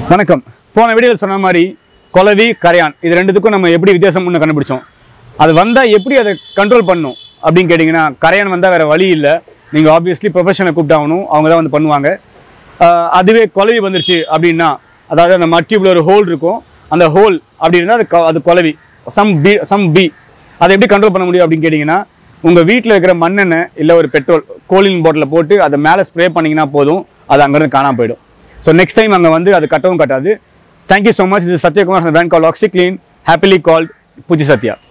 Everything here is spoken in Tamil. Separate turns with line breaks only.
வணக்கம் போன வீடியோவில் சொன்ன மாதிரி கொலவி கரையான் இது ரெண்டுத்துக்கும் நம்ம எப்படி வித்தியாசம் ஒன்று கண்டுபிடிச்சோம் அது வந்தால் எப்படி அதை கண்ட்ரோல் பண்ணும் அப்படின்னு கேட்டிங்கன்னா கரையான் வந்தால் வேறு வழி இல்லை நீங்கள் ஆப்வியஸ்லி ப்ரொஃபஷனை கூப்பிட்டாகணும் அவங்க தான் வந்து பண்ணுவாங்க ஆஹ் அதுவே கொலவி வந்துருச்சு அப்படின்னா அதாவது அந்த மட்டியூப்ல ஒரு ஹோல் இருக்கும் அந்த ஹோல் அப்படின்னா அது கொ- அது கொலவி சம் பி சம் பி அதை எப்படி கண்ட்ரோல் பண்ண முடியும் அப்படின்னு கேட்டிங்கன்னா உங்கள் வீட்டில் இருக்கிற மண்ணெண்ணெய் இல்லை ஒரு பெட்ரோல் கோலின் பாட்டிலில் போட்டு அதை மேலே ஸ்ப்ரே பண்ணிங்கன்னா போதும் அது அங்கேருந்து காணாம போயிடும் ஸோ நெக்ஸ்ட் டைம் அங்கே வந்து அது கட்டவும் கட்டாது தேங்க்யூ ஸோ மச் இது Sathyakumar brand call Oxyclean happily called Pooji Sathya